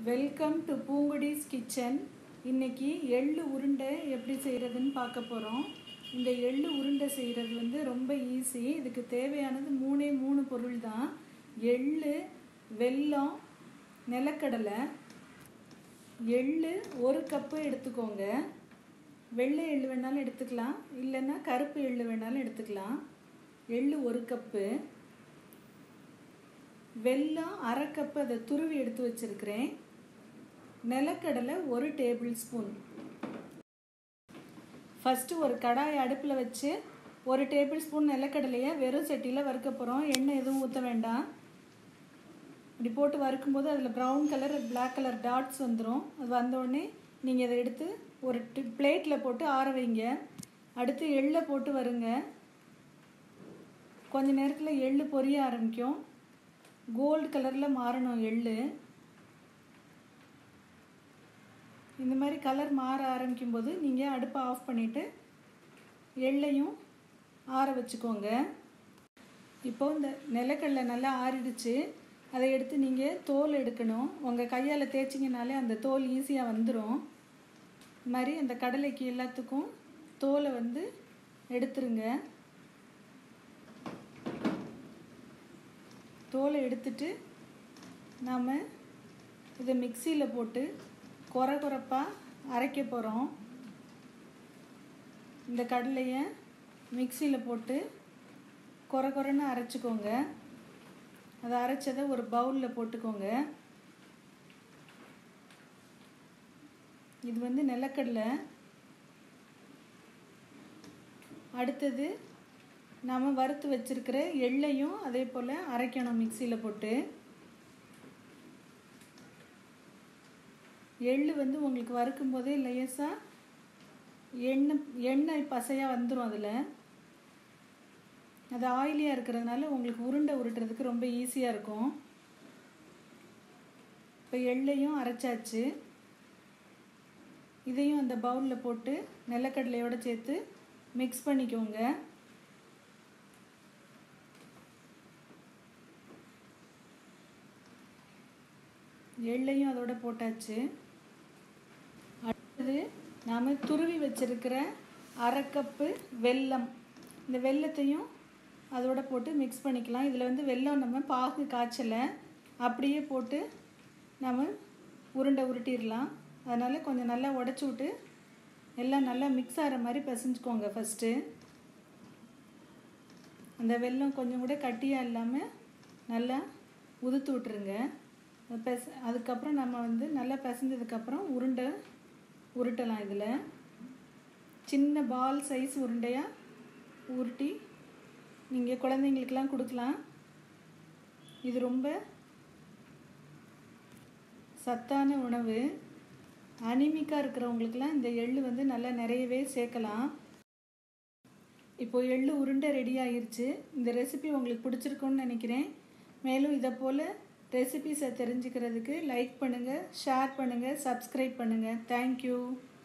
welcome to பூங்குடிஸ் kitchen இன்னைக்கு எள்ளு உருண்டை எப்படி செய்கிறதுன்னு பார்க்க போகிறோம் இந்த எள்ளு உருண்டை செய்கிறது வந்து ரொம்ப ஈஸி இதுக்கு தேவையானது மூணே மூணு பொருள் தான் எள்ளு வெல்லம் நிலக்கடலை எள்ளு ஒரு கப்பு எடுத்துக்கோங்க வெள்ளை எள்ளு வேணாலும் எடுத்துக்கலாம் இல்லைன்னா கருப்பு எள்ளு வேணாலும் எடுத்துக்கலாம் எள்ளு ஒரு கப்பு வெல்லம் அரை கப்பு அதை துருவி எடுத்து வச்சிருக்கிறேன் நிலக்கடலை ஒரு டேபிள் ஸ்பூன் ஃபஸ்ட்டு ஒரு கடாய் அடுப்பில் வச்சு ஒரு டேபிள் ஸ்பூன் நிலக்கடலையை வெறும் சட்டியில் வறுக்க போகிறோம் எண்ணெய் எதுவும் ஊற்ற வேண்டாம் இப்படி போட்டு வறுக்கும்போது அதில் brown colour black colour dots வந்துடும் அது வந்தோடனே நீங்கள் இதை எடுத்து ஒரு பிளேட்டில் போட்டு ஆற வைங்க அடுத்து எள்ளை போட்டு வருங்க கொஞ்ச நேரத்தில் எள்ளு பொரிய ஆரம்பிக்கும் கோல்டு கலரில் மாறணும் எள்ளு இந்த மாதிரி கலர் மாற ஆரம்பிக்கும் போது நீங்கள் அடுப்பை ஆஃப் பண்ணிவிட்டு எள்ளையும் ஆற வச்சுக்கோங்க இப்போ இந்த நிலக்கடலை நல்லா ஆறிடுச்சு அதை எடுத்து நீங்கள் தோல் எடுக்கணும் உங்கள் கையால் தேய்ச்சிங்கனாலே அந்த தோல் ஈஸியாக வந்துடும் இது மாதிரி அந்த கடலைக்கு எல்லாத்துக்கும் தோலை வந்து எடுத்துருங்க தோலை எடுத்துட்டு நாம் இதை மிக்சியில் போட்டு குறை குறைப்பாக அரைக்க போகிறோம் இந்த கடலையை மிக்சியில் போட்டு குறை குறைன்னு அரைச்சிக்கோங்க அதை அரைச்சதை ஒரு பவுலில் போட்டுக்கோங்க இது வந்து நிலக்கடலை அடுத்தது நாம் வறுத்து வச்சுருக்கிற எள்ளையும் அதே போல் அரைக்கணும் மிக்சியில் போட்டு எள்ளு வந்து உங்களுக்கு வறுக்கும் போதே லேசாக எண்ணெய் எண்ணெய் பசையாக வந்துடும் அதில் அது ஆயிலியாக இருக்கிறதுனால உங்களுக்கு உருண்டை உருட்டுறதுக்கு ரொம்ப ஈஸியாக இருக்கும் இப்போ எள்ளையும் அரைச்சாச்சு இதையும் அந்த பவுலில் போட்டு நிலக்கடலையோடு சேர்த்து மிக்ஸ் பண்ணிக்கோங்க எள்ளையும் அதோட போட்டாச்சு அடுத்தது நாம் துருவி வச்சிருக்கிற அரை கப்பு வெல்லம் இந்த வெல்லத்தையும் அதோட போட்டு மிக்ஸ் பண்ணிக்கலாம் இதில் வந்து வெல்லம் நம்ம பாகு காய்ச்சலை அப்படியே போட்டு நம்ம உருண்டை உருட்டிடலாம் அதனால் கொஞ்சம் நல்லா உடச்சி விட்டு எல்லாம் நல்லா மிக்ஸ் ஆகிற மாதிரி பிசைஞ்சுக்கோங்க ஃபஸ்ட்டு அந்த வெல்லம் கொஞ்சம் கூட கட்டியாக இல்லாமல் நல்லா உதுத்து விட்டுருங்க பெச அதுக்கப்புறம் நம்ம வந்து நல்லா பிசைஞ்சதுக்கப்புறம் உருண்டை உருட்டலாம் இதில் சின்ன பால் சைஸ் உருண்டையாக உருட்டி நீங்கள் குழந்தைங்களுக்கெல்லாம் கொடுக்கலாம் இது ரொம்ப சத்தான உணவு அனிமிக்காக இருக்கிறவங்களுக்கெல்லாம் இந்த எள்ளு வந்து நல்லா நிறையவே சேர்க்கலாம் இப்போ எள்ளு உருண்டை ரெடி ஆகிருச்சு இந்த ரெசிபி உங்களுக்கு பிடிச்சிருக்குன்னு நினைக்கிறேன் மேலும் இதை போல் ரெசிபிஸை தெரிஞ்சுக்கிறதுக்கு லைக் பண்ணுங்கள் ஷேர் பண்ணுங்கள் சப்ஸ்கிரைப் பண்ணுங்கள் தேங்க்யூ